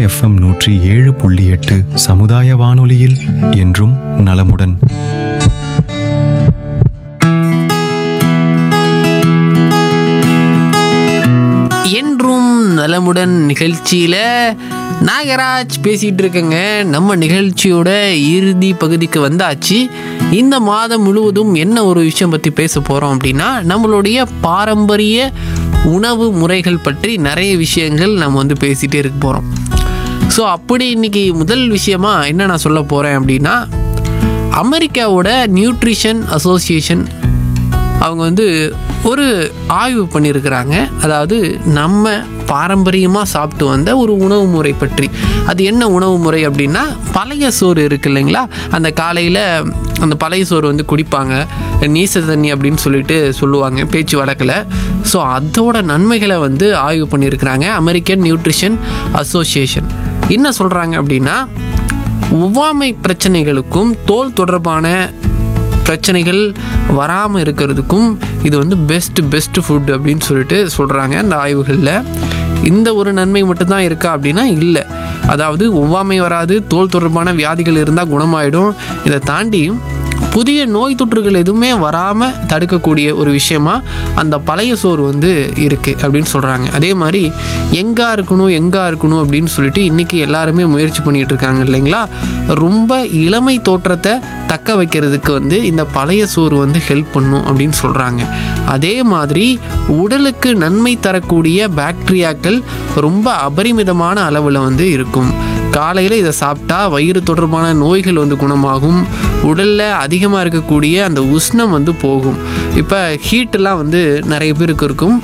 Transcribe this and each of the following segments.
FM நூற்றி ஏழு புள்ளி எட்டு சமுதாய வானொலியில் என்றும் நலமுடன் என்றும் நலமுடன் நிகழ்ச்சியில் நாகராஜ் பேசிகிட்டு இருக்கேங்க நம்ம நிகழ்ச்சியோட இறுதி பகுதிக்கு வந்தாச்சு இந்த மாதம் முழுவதும் என்ன ஒரு விஷயம் பற்றி பேச போகிறோம் அப்படின்னா நம்மளுடைய பாரம்பரிய உணவு முறைகள் பற்றி நிறைய விஷயங்கள் நம்ம வந்து பேசிகிட்டே இருக்க போகிறோம் ஸோ அப்படி இன்னைக்கு முதல் விஷயமா என்ன நான் சொல்ல போகிறேன் அப்படின்னா அமெரிக்காவோட நியூட்ரிஷன் அசோசியேஷன் அவங்க வந்து ஒரு ஆய்வு பண்ணியிருக்கிறாங்க அதாவது நம்ம பாரம்பரியமாக சாப்பிட்டு வந்த ஒரு உணவு முறை பற்றி அது என்ன உணவு முறை அப்படின்னா பழைய சோறு இருக்கு இல்லைங்களா அந்த காலையில் அந்த பழைய சோறு வந்து குடிப்பாங்க நீச தண்ணி அப்படின்னு சொல்லிட்டு சொல்லுவாங்க பேச்சு வழக்கில் ஸோ அதோட நன்மைகளை வந்து ஆய்வு பண்ணியிருக்கிறாங்க அமெரிக்கன் நியூட்ரிஷன் அசோசியேஷன் என்ன சொல்கிறாங்க அப்படின்னா ஒவ்வாமை பிரச்சனைகளுக்கும் தோல் தொடர்பான பிரச்சனைகள் வராமல் இருக்கிறதுக்கும் இது வந்து பெஸ்ட் பெஸ்ட் ஃபுட் அப்படின்னு சொல்லிட்டு சொல்கிறாங்க அந்த ஆய்வுகளில் இந்த ஒரு நன்மை மட்டும்தான் இருக்கா அப்படின்னா இல்லை அதாவது ஒவ்வாமை வராது தோல் தொடர்பான வியாதிகள் இருந்தால் குணமாயிடும் இதை தாண்டி புதிய நோய் தொற்றுகள் எதுவுமே வராமல் தடுக்கக்கூடிய ஒரு விஷயமா அந்த பழைய சோறு வந்து இருக்குது அப்படின்னு சொல்கிறாங்க அதே மாதிரி எங்கே இருக்கணும் எங்கே இருக்கணும் அப்படின்னு சொல்லிட்டு இன்றைக்கி எல்லாருமே முயற்சி பண்ணிகிட்டு இருக்காங்க இல்லைங்களா ரொம்ப இளமை தோற்றத்தை தக்க வைக்கிறதுக்கு வந்து இந்த பழைய சோறு வந்து ஹெல்ப் பண்ணும் அப்படின்னு சொல்கிறாங்க அதே மாதிரி உடலுக்கு நன்மை தரக்கூடிய பாக்டீரியாக்கள் ரொம்ப அபரிமிதமான அளவில் வந்து இருக்கும் காலையில் இதை சாப்பிட்டா வயிறு தொடர்பான நோய்கள் வந்து குணமாகும் உடலில் அதிகமாக இருக்கக்கூடிய அந்த உஷ்ணம் வந்து போகும் இப்போ ஹீட்டெல்லாம் வந்து நிறைய பேருக்கு இருக்கும்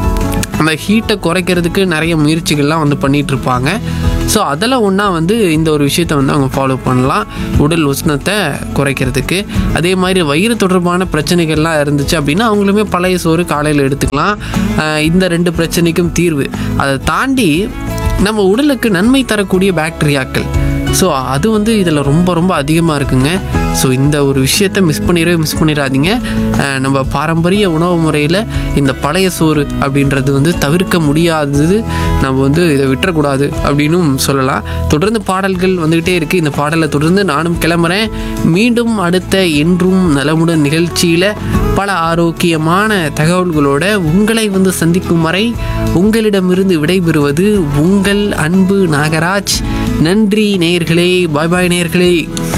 அந்த ஹீட்டை குறைக்கிறதுக்கு நிறைய முயற்சிகள்லாம் வந்து பண்ணிகிட்டு இருப்பாங்க ஸோ அதில் ஒன்றா வந்து இந்த ஒரு விஷயத்தை வந்து அவங்க ஃபாலோ பண்ணலாம் உடல் உஷ்ணத்தை குறைக்கிறதுக்கு அதே மாதிரி வயிறு தொடர்பான பிரச்சனைகள்லாம் இருந்துச்சு அப்படின்னா அவங்களுமே பழைய சோறு காலையில் எடுத்துக்கலாம் ஆஹ் இந்த ரெண்டு பிரச்சனைக்கும் தீர்வு அதை தாண்டி நம்ம உடலுக்கு நன்மை தரக்கூடிய பாக்டீரியாக்கள் ஸோ அது வந்து இதில் ரொம்ப ரொம்ப அதிகமாக இருக்குங்க ஸோ இந்த ஒரு விஷயத்தை மிஸ் பண்ணிடவே மிஸ் பண்ணிடாதீங்க அஹ் நம்ம பாரம்பரிய உணவு முறையில் இந்த பழைய சோறு அப்படின்றது வந்து தவிர்க்க முடியாதது நம்ம வந்து இதை விட்டுறக்கூடாது அப்படின்னும் சொல்லலாம் தொடர்ந்து பாடல்கள் வந்துக்கிட்டே இருக்குது இந்த பாடலை தொடர்ந்து நானும் கிளம்புறேன் மீண்டும் அடுத்த என்றும் நலமுடன் நிகழ்ச்சியில் பல ஆரோக்கியமான தகவல்களோட உங்களை வந்து சந்திக்கும் வரை உங்களிடமிருந்து விடைபெறுவது உங்கள் அன்பு நாகராஜ் நன்றி நேயர்களே பாய் பாய் நேயர்களே